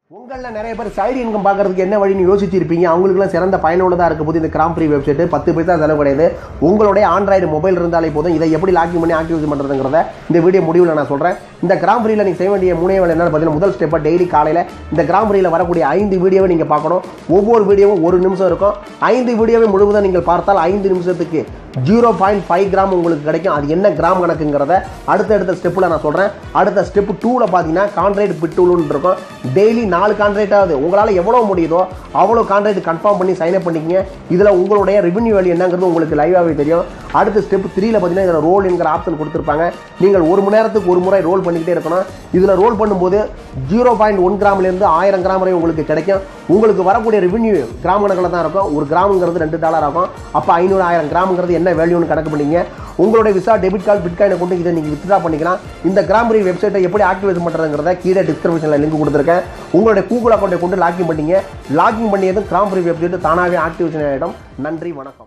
உங்களில் நிறைய பேர் சைடு இன்கம் பார்க்கறதுக்கு என்ன வழின்னு யோசிச்சிருப்பீங்க அவங்களுக்குலாம் சிறந்த பயனுள்ளதாக இருக்க போது இந்த கிராம் ஃப்ரீ வெப்சைட் பத்து பைசா செலவு கிடையாது உங்களுடைய ஆண்ட்ராய்டு மொபைல் இருந்தாலே போதும் இதை எப்படி லாக்கிங் பண்ணி ஆக்டிவேட் பண்ணுறதுங்கிறத இந்த வீடியோ முடிவில் நான் சொல்கிறேன் இந்த கிராம் ஃப்ரீயில் நீங்கள் செய்ய வேண்டிய மூணே வேலை என்னன்னு பார்த்தீங்கன்னா முதல் ஸ்டெப்பாக டெய்லி காலையில் இந்த கிராம் ஃப்ரீயில் வரக்கூடிய ஐந்து வீடியோவை நீங்கள் பார்க்கணும் ஒவ்வொரு வீடியோவும் ஒரு நிமிஷம் இருக்கும் ஐந்து வீடியோவை முழுவதும் நீங்கள் பார்த்தால் ஐந்து நிமிஷத்துக்கு ஜீரோ பாயிண்ட் ஃபைவ் கிராம் உங்களுக்கு கிடைக்கும் அது என்ன கிராம் கணக்குங்கிறத அடுத்தடுத்த ஸ்டெப்பில் நான் சொல்கிறேன் அடுத்த ஸ்டெப் டூவில் பார்த்தீங்கன்னா கான்ட்ராக்ட் பிட்டுன்னு இருக்கும் டெய்லி நாலு கான்ட்ராக்ட் ஆகுது உங்களால் எவ்வளோ முடியுதோ அவ்வளோ கான்ட்ராக்ட் கன்ஃபார்ம் பண்ணி சைன் அப் பண்ணிக்கங்க இதில் உங்களுடைய ரெவன்யூ வேல்யூ என்னங்கிறது உங்களுக்கு லைவாகவே தெரியும் அடுத்த ஸ்டெப் த்ரீல பார்த்தீங்கன்னா இதில் ரோல் என்கிற ஆப்ஷன் கொடுத்துருப்பாங்க நீங்கள் ஒரு மணி நேரத்துக்கு ஒரு முறை ரோல் பண்ணிக்கிட்டே இருக்கணும் இதில் ரோல் பண்ணும்போது ஜீரோ பாயிண்ட் ஒன் கிராம்லேருந்து ஆயிரம் கிராம் வரை உங்களுக்கு கிடைக்கும் உங்களுக்கு வரக்கூடிய ரெவன்யூ கிராம் கணக்கில் தான் இருக்கும் ஒரு கிராமுங்கிறது ரெண்டு டாலர் ஆகும் அப்போ ஐநூறு ஆயிரம் கிராமுங்கிறது என்ன வேல்யூன்னு கணக்கு பண்ணிங்க உங்களுடைய விசா டெபிட் கார்டு பிட்காயினை கொண்டு இதை நீங்கள் வித்ட்ரா பண்ணிக்கலாம் இந்த கிராமரி வெப்சைட்டை எப்படி ஆக்டிவேட் பண்ணுறதுங்கிறத கீழே டிஸ்கிரிப்ஷனில் லிங்க் கொடுத்துருக்கேன் உங்களுடைய கூகுள் அக்கௌண்ட்டை கொண்டு லாகின் பண்ணீங்க லாகின் பண்ணியதும் கிராமரி வெப்சைட் தானாகவே ஆக்டிவேஷன் ஆகிடும் நன்றி வணக்கம்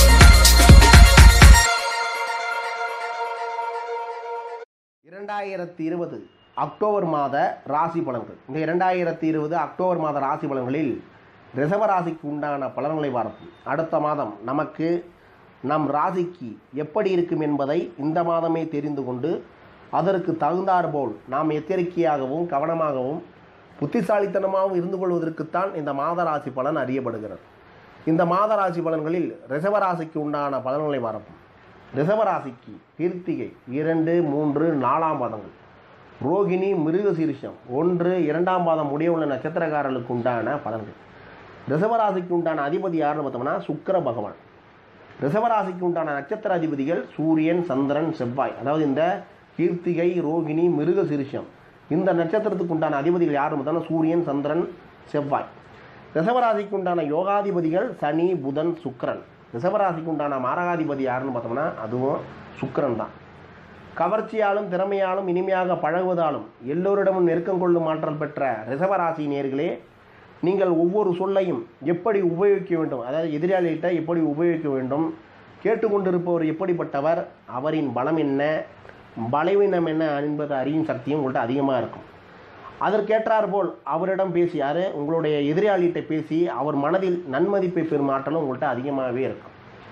இரண்டாயிரத்தி இருபது அக்டோபர் மாத ராசி பலன்கள் இந்த இரண்டாயிரத்தி இருபது அக்டோபர் மாத ராசி பலன்களில் ரிஷப ராசிக்கு உண்டான பலன்களை பார்ப்போம் அடுத்த மாதம் நமக்கு நம் ராசிக்கு எப்படி இருக்கும் என்பதை இந்த மாதமே தெரிந்து கொண்டு அதற்கு தகுந்தாற்போல் நாம் எச்சரிக்கையாகவும் கவனமாகவும் புத்திசாலித்தனமாகவும் இருந்து கொள்வதற்குத்தான் இந்த மாத ராசி பலன் அறியப்படுகிறது இந்த மாத ராசி பலன்களில் ரிஷப ராசிக்கு உண்டான பலன்களை பார்ப்போம் ரிஷபராசிக்கு கீர்த்திகை இரண்டு மூன்று நாலாம் பாதங்கள் ரோகிணி மிருகசீரிஷம் ஒன்று இரண்டாம் பாதம் முடியவுள்ள நட்சத்திரக்காரர்களுக்கு உண்டான பலன்கள் ரிஷபராசிக்கு உண்டான அதிபதி யாருன்னு பார்த்தோம்னா சுக்கிர பகவான் ரிஷபராசிக்கு உண்டான நட்சத்திர அதிபதிகள் சூரியன் சந்திரன் செவ்வாய் அதாவது இந்த கீர்த்திகை ரோகிணி மிருகசீரிஷம் இந்த நட்சத்திரத்துக்கு உண்டான அதிபதிகள் யாருன்னு பார்த்தோம்னா சூரியன் சந்திரன் செவ்வாய் ரிஷபராசிக்கு உண்டான யோகாதிபதிகள் சனி புதன் சுக்கிரன் ரிஷபராசிக்கு உண்டான மாரகாதிபதி யாருன்னு பார்த்தோம்னா அதுவும் சுக்கிரன் தான் கவர்ச்சியாலும் திறமையாலும் இனிமையாக பழகுவதாலும் எல்லோரிடமும் நெருக்கம் கொள்ளும் ஆற்றல் பெற்ற ரிஷபராசி நேர்களே நீங்கள் ஒவ்வொரு சொல்லையும் எப்படி உபயோகிக்க வேண்டும் அதாவது எதிராளிகிட்ட எப்படி உபயோகிக்க வேண்டும் கேட்டுக்கொண்டிருப்பவர் எப்படிப்பட்டவர் அவரின் பலம் என்ன பலவீனம் என்ன என்பது அறியும் சக்தியும் உங்கள்கிட்ட அதிகமாக இருக்கும் அதற்கேற்றார் போல் அவரிடம் பேசி யார் உங்களுடைய எதிராளிகிட்ட பேசி அவர் மனதில் நன்மதிப்பை பெறும் ஆற்றலும் உங்கள்கிட்ட அதிகமாகவே இருக்கும்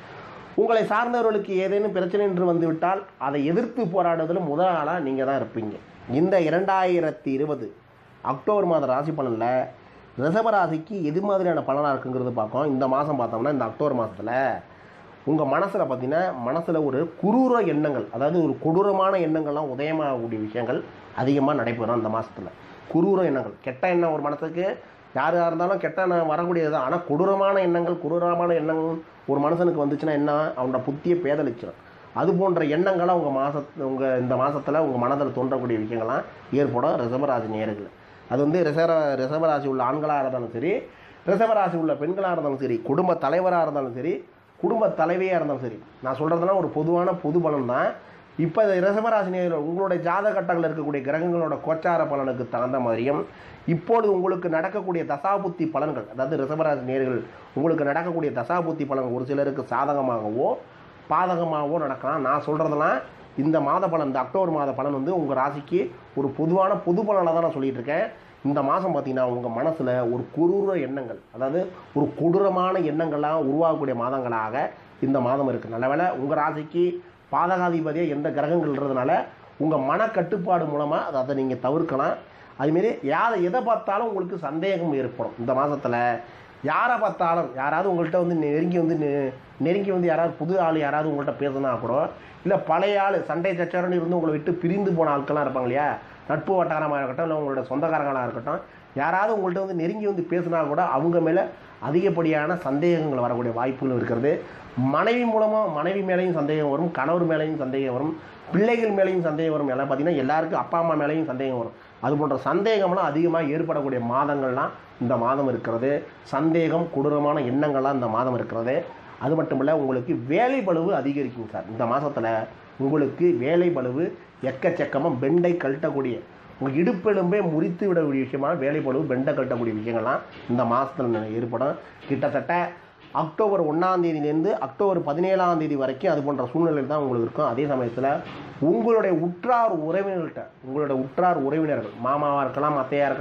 உங்களை சார்ந்தவர்களுக்கு ஏதேனும் பிரச்சனை என்று வந்துவிட்டால் அதை எதிர்த்து போராடுவதில் முதல் ஆளாக நீங்கள் தான் இருப்பீங்க இந்த இரண்டாயிரத்தி இருபது அக்டோபர் மாத ராசி பலனில் ரிஷபராசிக்கு எது மாதிரியான பலனாக இருக்குங்கிறது பார்க்கோம் இந்த மாதம் பார்த்தோம்னா இந்த அக்டோபர் மாதத்தில் உங்கள் மனசில் பார்த்தீங்கன்னா மனசில் ஒரு குரூர எண்ணங்கள் அதாவது ஒரு கொடூரமான எண்ணங்கள்லாம் உதயமாகக்கூடிய விஷயங்கள் அதிகமாக நடைபெறும் அந்த மாதத்தில் குரூர எண்ணங்கள் கெட்ட எண்ணம் ஒரு மனசுக்கு யாராக இருந்தாலும் கெட்ட எண்ணம் வரக்கூடியது தான் ஆனால் கொடூரமான எண்ணங்கள் கொடூரமான எண்ணங்கள் ஒரு மனுஷனுக்கு வந்துச்சுன்னா என்ன அவனோட புத்தியை பேதலிச்சிடும் அது போன்ற எண்ணங்களாக உங்கள் மாதத்து உங்கள் இந்த மாதத்தில் உங்கள் மனதில் தோன்றக்கூடிய விஷயங்கள்லாம் ஏற்படும் ரிஷபராசி நேர்கள் அது வந்து ரிஷப ரிஷபராசி உள்ள ஆண்களாக இருந்தாலும் சரி ரிஷபராசி உள்ள பெண்களாக இருந்தாலும் சரி குடும்ப தலைவராக இருந்தாலும் சரி குடும்ப தலைவியாக இருந்தாலும் சரி நான் சொல்கிறதுலாம் ஒரு பொதுவான பொது பலன் தான் இப்போ இந்த ரிஷபராசி நேர்கள் உங்களுடைய ஜாதக கட்டங்களில் இருக்கக்கூடிய கிரகங்களோட கோச்சார பலனுக்கு தகுந்த மாதிரியும் இப்பொழுது உங்களுக்கு நடக்கக்கூடிய தசாபுத்தி பலன்கள் அதாவது ரிஷபராசி நேர்கள் உங்களுக்கு நடக்கக்கூடிய தசாபுத்தி பலன் ஒரு சிலருக்கு சாதகமாகவோ பாதகமாகவோ நடக்கலாம் நான் சொல்கிறதெல்லாம் இந்த மாத பலன் இந்த அக்டோபர் மாத பலன் வந்து உங்கள் ராசிக்கு ஒரு பொதுவான பொது பலனை தான் நான் சொல்லிட்டு இருக்கேன் இந்த மாதம் பார்த்தீங்கன்னா உங்கள் மனசில் ஒரு குரூர எண்ணங்கள் அதாவது ஒரு கொடூரமான எண்ணங்கள்லாம் உருவாகக்கூடிய மாதங்களாக இந்த மாதம் இருக்குது நல்ல வேளை உங்கள் ராசிக்கு பாதகாதிபதியாக எந்த கிரகங்கள்ன்றதுனால உங்கள் மனக்கட்டுப்பாடு மூலமாக அதை நீங்கள் தவிர்க்கலாம் அதுமாரி யாரை எதை பார்த்தாலும் உங்களுக்கு சந்தேகம் ஏற்படும் இந்த மாதத்தில் யாரை பார்த்தாலும் யாராவது உங்கள்கிட்ட வந்து நெருங்கி வந்து நெ- நெருங்கி வந்து யாராவது புது ஆள் யாராவது உங்கள்கிட்ட பேசுனா கூட இல்லை பழைய ஆள் சண்டை சச்சரன்னு இருந்து உங்களை விட்டு பிரிந்து போன ஆட்கள்லாம் இருப்பாங்க இல்லையா நட்பு வட்டாரமாக இருக்கட்டும் இல்லை உங்களோட சொந்தக்காரங்களாக இருக்கட்டும் யாராவது உங்கள்கிட்ட வந்து நெருங்கி வந்து பேசுனா கூட அவங்க மேலே அதிகப்படியான சந்தேகங்கள் வரக்கூடிய வாய்ப்புகள் இருக்கிறது மனைவி மூலமாக மனைவி மேலேயும் சந்தேகம் வரும் கணவர் மேலேயும் சந்தேகம் வரும் பிள்ளைகள் மேலேயும் சந்தேகம் வரும் எல்லாம் பார்த்தீங்கன்னா எல்லாருக்கும் அப்பா அம்மா மேலேயும் சந்தேகம் வரும் அது போன்ற சந்தேகம்லாம் அதிகமாக ஏற்படக்கூடிய மாதங்கள்லாம் இந்த மாதம் இருக்கிறது சந்தேகம் கொடூரமான எண்ணங்கள்லாம் இந்த மாதம் இருக்கிறது அது மட்டும் இல்லை உங்களுக்கு வேலை பளுவு அதிகரிக்கும் சார் இந்த மாதத்தில் உங்களுக்கு வேலை பளுவு எக்கச்சக்கமாக பெண்டை கழட்டக்கூடிய உங்கள் இடுப்பெலும்பே முறித்து விடக்கூடிய விஷயமான வேலை பளுவு பெண்டை கழட்டக்கூடிய விஷயங்கள்லாம் இந்த மாதத்தில் ஏற்படும் கிட்டத்தட்ட அக்டோபர் ஒன்றாம் தேதியிலேருந்து அக்டோபர் பதினேழாம் தேதி வரைக்கும் அது போன்ற சூழ்நிலை தான் உங்களுக்கு இருக்கும் அதே சமயத்தில் உங்களுடைய உற்றார் உறவினர்கள்ட்ட உங்களுடைய உற்றார் உறவினர்கள் மாமாவாக இருக்கலாம் அத்தையாக இருக்கலாம்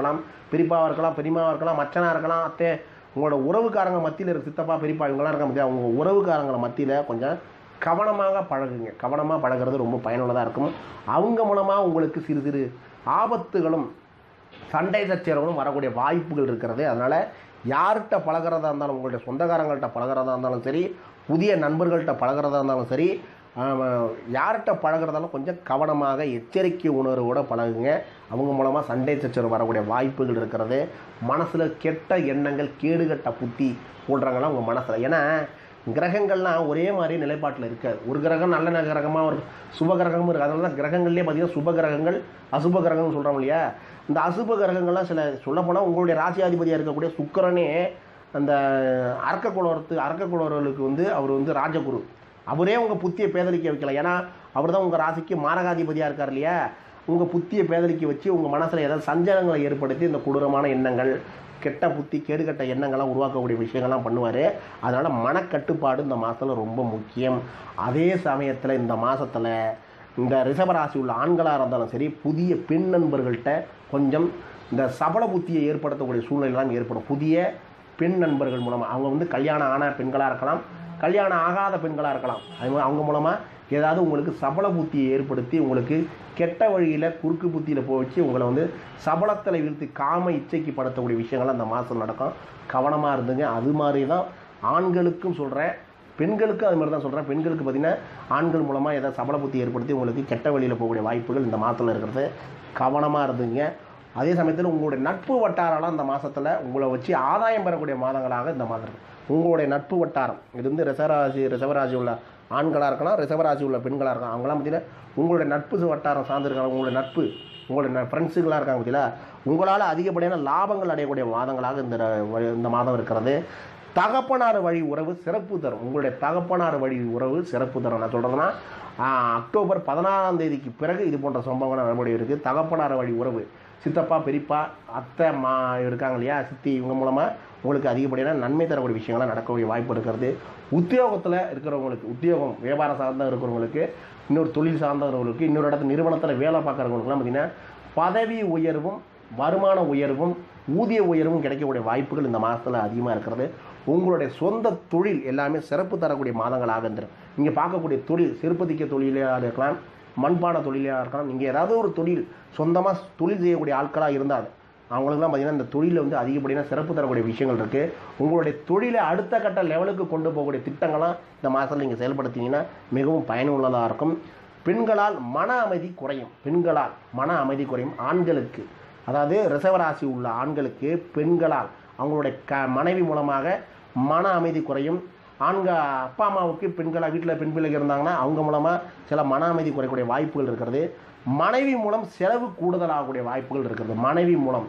பெரியப்பாவாக இருக்கலாம் பெரியமாவாக இருக்கலாம் மச்சனாக இருக்கலாம் அத்தை உங்களோட உறவுக்காரங்க மத்தியில் இருக்க சித்தப்பா பெரியப்பா இவங்களாம் இருக்க முடியாது அவங்க உறவுக்காரங்களை மத்தியில் கொஞ்சம் கவனமாக பழகுங்க கவனமாக பழகுறது ரொம்ப பயனுள்ளதாக இருக்கும் அவங்க மூலமாக உங்களுக்கு சிறு சிறு ஆபத்துகளும் சண்டை சச்சரவும் வரக்கூடிய வாய்ப்புகள் இருக்கிறது அதனால் யார்கிட்ட பழகிறதா இருந்தாலும் உங்களுடைய சொந்தக்காரங்கள்ட்ட பழகிறதா இருந்தாலும் சரி புதிய நண்பர்கள்ட்ட பழகிறதா இருந்தாலும் சரி ஆம், யார்கிட்ட பழகிறதாலும் கொஞ்சம் கவனமாக எச்சரிக்கை உணர்வோட பழகுங்க அவங்க மூலமாக சண்டை சச்சரவு வரக்கூடிய வாய்ப்புகள் இருக்கிறது மனசில் கெட்ட எண்ணங்கள் கேடுகட்ட புத்தி போடுறாங்களாம் உங்கள் மனசில் ஏன்னா கிரகங்கள்லாம் ஒரே மாதிரி நிலைப்பாட்டில் இருக்காது ஒரு கிரகம் நல்ல கிரகமாக ஒரு சுப கிரகமும் இருக்குது அதனால தான் கிரகங்கள்லேயே பார்த்தீங்கன்னா சுப கிரகங்கள் அசுப கிரகம்னு சொல்கிறோம் இல்லையா இந்த அசுப கிரகங்கள்லாம் சில சொல்லப்போனால் உங்களுடைய ராசியாதிபதியாக இருக்கக்கூடிய சுக்கிரனே அந்த அரக்கக்குளத்து அரக்கக்குளவர்களுக்கு வந்து அவர் வந்து ராஜகுரு அவரே உங்கள் புத்தியை பேதலிக்க வைக்கல ஏன்னா அவர் தான் உங்கள் ராசிக்கு மாரகாதிபதியாக இருக்கார் இல்லையா உங்கள் புத்தியை பேதலிக்க வச்சு உங்கள் மனசில் ஏதாவது சஞ்சலங்களை ஏற்படுத்தி இந்த கொடூரமான எண்ணங்கள் கெட்ட புத்தி கேடுகட்ட எண்ணங்கள்லாம் உருவாக்கக்கூடிய விஷயங்கள்லாம் பண்ணுவார் அதனால் மனக்கட்டுப்பாடு இந்த மாதத்தில் ரொம்ப முக்கியம் அதே சமயத்தில் இந்த மாதத்தில் இந்த ரிஷபராசி உள்ள ஆண்களாக இருந்தாலும் சரி புதிய பெண் நண்பர்கள்ட்ட கொஞ்சம் இந்த சபல புத்தியை ஏற்படுத்தக்கூடிய சூழ்நிலைலாம் ஏற்படும் புதிய பெண் நண்பர்கள் மூலமாக அவங்க வந்து கல்யாணம் ஆன பெண்களாக இருக்கலாம் கல்யாணம் ஆகாத பெண்களாக இருக்கலாம் அது மாதிரி அவங்க மூலமாக ஏதாவது உங்களுக்கு சபல புத்தியை ஏற்படுத்தி உங்களுக்கு கெட்ட வழியில் குறுக்கு புத்தியில் போய் வச்சு உங்களை வந்து சபலத்தில் வீழ்த்தி காம இச்சைக்கு படுத்தக்கூடிய விஷயங்கள்லாம் அந்த மாதம் நடக்கும் கவனமாக இருந்துங்க அது மாதிரி தான் ஆண்களுக்கும் சொல்கிறேன் பெண்களுக்கும் அது மாதிரி தான் சொல்கிறேன் பெண்களுக்கு பார்த்தீங்கன்னா ஆண்கள் மூலமாக ஏதாவது சபல புத்தி ஏற்படுத்தி உங்களுக்கு கெட்ட வழியில் போகக்கூடிய வாய்ப்புகள் இந்த மாதத்தில் இருக்கிறது கவனமாக இருந்துங்க அதே சமயத்தில் உங்களுடைய நட்பு வட்டாரம்லாம் இந்த மாதத்தில் உங்களை வச்சு ஆதாயம் பெறக்கூடிய மாதங்களாக இந்த மாதம் இருக்கு உங்களுடைய நட்பு வட்டாரம் இது வந்து ரிசவராசி ரிசவராசி உள்ள ஆண்களாக இருக்கலாம் ரிசவராசி உள்ள பெண்களாக இருக்கலாம் அவங்களாம் பார்த்தீங்கன்னா உங்களுடைய நட்பு வட்டாரம் சார்ந்திருக்காங்க உங்களுடைய நட்பு உங்களுடைய ஃப்ரெண்ட்ஸுகளாக இருக்காங்க பார்த்தீங்களா உங்களால் அதிகப்படியான லாபங்கள் அடையக்கூடிய மாதங்களாக இந்த வ- இந்த மாதம் இருக்கிறது தகப்பனார் வழி உறவு சிறப்பு தரும் உங்களுடைய தகப்பனார் வழி உறவு சிறப்பு தரும் நான் சொல்கிறதுனா அக்டோபர் பதினாறாம் தேதிக்கு பிறகு இது போன்ற சம்பவங்கள் நடைமுறை இருக்குது தகப்பனார் வழி உறவு சித்தப்பா பெரியப்பா அத்தை மா இருக்காங்க இல்லையா சித்தி இவங்க மூலமாக உங்களுக்கு அதிகப்படியான நன்மை தரக்கூடிய விஷயங்கள்லாம் நடக்கக்கூடிய வாய்ப்பு இருக்கிறது உத்தியோகத்தில் இருக்கிறவங்களுக்கு உத்தியோகம் வியாபாரம் சார்ந்த இருக்கிறவங்களுக்கு இன்னொரு தொழில் சார்ந்தவர்களுக்கு இன்னொரு இடத்துல நிறுவனத்தில் வேலை பார்க்குறவங்களுக்குலாம் பார்த்தீங்கன்னா பதவி உயர்வும் வருமான உயர்வும் ஊதிய உயர்வும் கிடைக்கக்கூடிய வாய்ப்புகள் இந்த மாதத்தில் அதிகமாக இருக்கிறது உங்களுடைய சொந்த தொழில் எல்லாமே சிறப்பு தரக்கூடிய மாதங்களாக இருந்துடும் நீங்கள் பார்க்கக்கூடிய தொழில் சிறுபதிக்க தொழிலாக இருக்கலாம் மண்பான தொழிலாக இருக்கலாம் நீங்கள் ஏதாவது ஒரு தொழில் சொந்தமாக தொழில் செய்யக்கூடிய ஆட்களாக இருந்தால் அவங்களுக்குலாம் பார்த்தீங்கன்னா இந்த தொழிலில் வந்து அதிகப்படியான சிறப்பு தரக்கூடிய விஷயங்கள் இருக்குது உங்களுடைய தொழிலை அடுத்த கட்ட லெவலுக்கு கொண்டு போகக்கூடிய திட்டங்கள்லாம் இந்த மாதத்தில் நீங்கள் செயல்படுத்திங்கன்னா மிகவும் பயனுள்ளதாக இருக்கும் பெண்களால் மன அமைதி குறையும் பெண்களால் மன அமைதி குறையும் ஆண்களுக்கு அதாவது ரிசவராசி உள்ள ஆண்களுக்கு பெண்களால் அவங்களுடைய க மனைவி மூலமாக மன அமைதி குறையும் ஆண்க அப்பா அம்மாவுக்கு பெண்களாக வீட்டில் பெண் பிள்ளைகள் இருந்தாங்கன்னா அவங்க மூலமாக சில மன அமைதி குறையக்கூடிய வாய்ப்புகள் இருக்கிறது மனைவி மூலம் செலவு கூடுதலாகக்கூடிய வாய்ப்புகள் இருக்கிறது மனைவி மூலம்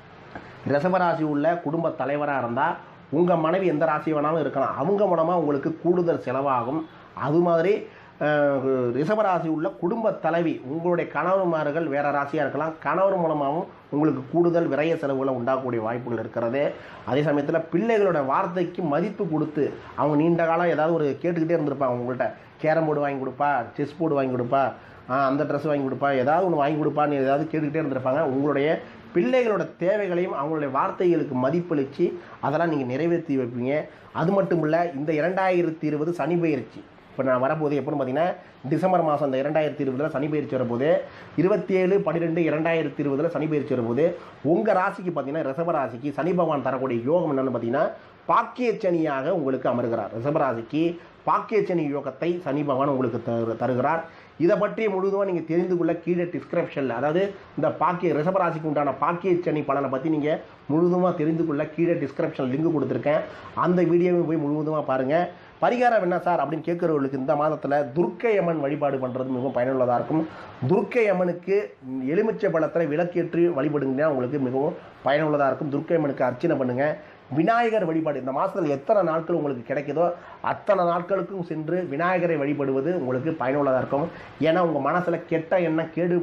ரிஷபராசி உள்ள குடும்ப தலைவராக இருந்தால் உங்கள் மனைவி எந்த ராசி வேணாலும் இருக்கலாம் அவங்க மூலமாக உங்களுக்கு கூடுதல் செலவாகும் அது மாதிரி அஹ், ரிஷபராசி உள்ள குடும்ப தலைவி உங்களுடைய கணவன்மார்கள் வேறு ராசியாக இருக்கலாம் கணவர் மூலமாகவும் உங்களுக்கு கூடுதல் விரய செலவுகளை உண்டாகக்கூடிய வாய்ப்புகள் இருக்கிறது அதே சமயத்தில் பிள்ளைகளோட வார்த்தைக்கு மதிப்பு கொடுத்து அவங்க நீண்ட காலம் ஏதாவது ஒரு கேட்டுக்கிட்டே இருந்திருப்பாங்க உங்கள்கிட்ட கேரம் போர்டு வாங்கி கொடுப்பா செஸ் போர்டு வாங்கி கொடுப்பா ஆ, அந்த ட்ரெஸ் வாங்கி கொடுப்பா ஏதாவது ஒன்று வாங்கி கொடுப்பான்னு ஏதாவது கேட்டுக்கிட்டே இருந்திருப்பாங்க உங்களுடைய பிள்ளைகளோட தேவைகளையும் அவங்களுடைய வார்த்தைகளுக்கு மதிப்பளித்து அதெல்லாம் நீங்கள் நிறைவேற்றி வைப்பீங்க அது மட்டும் இல்லை இந்த இரண்டாயிரத்தி இருபது சனி பயிற்சி இப்போ நான் வரப்போது எப்போன்னு பார்த்தீங்கன்னா டிசம்பர் மாதம் இந்த இரண்டாயிரத்தி இருபதில் சனி பயிற்சி வரப்போது இருபத்தி ஏழு பன்னிரெண்டு இரண்டாயிரத்தி இருபதில் சனி பயிற்சி வரப்போது உங்கள் ராசிக்கு பார்த்தீங்கன்னா ரிஷப ராசிக்கு சனி பகவான் தரக்கூடிய யோகம் என்னன்னு பார்த்தீங்கன்னா பாக்கியச்சனியாக உங்களுக்கு அமர்கிறார் ரிஷபராசிக்கு பாக்கியச்சனி யோகத்தை சனி பகவான் உங்களுக்கு தரு தருகிறார் இதை பற்றி முழுவதுமாக நீங்கள் தெரிந்து கொள்ள கீழே டிஸ்கிரிப்ஷனில் அதாவது இந்த பாக்கிய ரிஷபராசிக்கு உண்டான பாக்கியச்சனி பலனை பற்றி நீங்கள் முழுவதுமாக தெரிந்து கொள்ள கீழே டிஸ்கிரிப்ஷன் லிங்க் கொடுத்துருக்கேன் அந்த வீடியோவை போய் முழுவதுமாக பாருங்கள் பரிகாரம் என்ன சார் அப்படின்னு கேட்குறவர்களுக்கு இந்த மாதத்தில் துர்க்கை அம்மன் வழிபாடு பண்ணுறது மிகவும் பயனுள்ளதாக இருக்கும் துர்க்கை அம்மனுக்கு எலுமிச்சை பழத்தில் விளக்கேற்றி வழிபடுங்கன்னா உங்களுக்கு மிகவும் பயனுள்ளதாக இருக்கும் துர்க்கை அம்மனுக்கு அர்ச்சனை பண்ணுங்கள் விநாயகர் வழிபாடு இந்த மாதத்தில் எத்தனை நாட்கள் உங்களுக்கு கிடைக்குதோ அத்தனை நாட்களுக்கும் சென்று விநாயகரை வழிபடுவது உங்களுக்கு பயனுள்ளதாக இருக்கும் ஏன்னா உங்கள் மனசில் கெட்ட எண்ணம் கேடு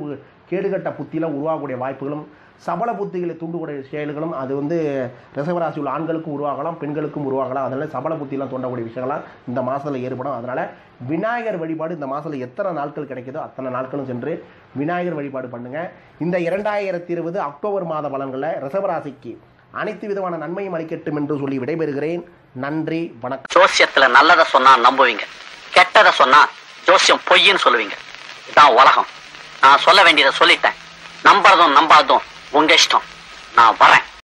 கேடுகட்ட புத்தியில் உருவாகக்கூடிய வாய்ப்புகளும் சபல புத்திகளை தூண்டக்கூடிய செயல்களும் அது வந்து ரிசவராசி உள்ள ஆண்களுக்கும் உருவாகலாம் பெண்களுக்கும் உருவாகலாம் அதனால சபல புத்தியெல்லாம் தூண்டக்கூடிய விஷயங்கள்லாம் இந்த மாதத்தில் ஏற்படும் அதனால் விநாயகர் வழிபாடு இந்த மாதத்தில் எத்தனை நாட்கள் கிடைக்குதோ அத்தனை நாட்களும் சென்று விநாயகர் வழிபாடு பண்ணுங்க இந்த இரண்டாயிரத்தி இருபது அக்டோபர் மாத பலன்களில் ரிசவராசிக்கு அனைத்து விதமான நன்மையும் அளிக்கட்டும் என்று சொல்லி விடைபெறுகிறேன் நன்றி வணக்கம் ஜோசியத்துல நல்லத சொன்னா நம்புவீங்க கெட்டத சொன்னா ஜோசியம் பொய்ன்னு சொல்லுவீங்க இதான் உலகம் நான் சொல்ல வேண்டியதை சொல்லிட்டேன் நம்புறதும் நம்பாததும் உங்க இஷ்டம் நான் வரேன்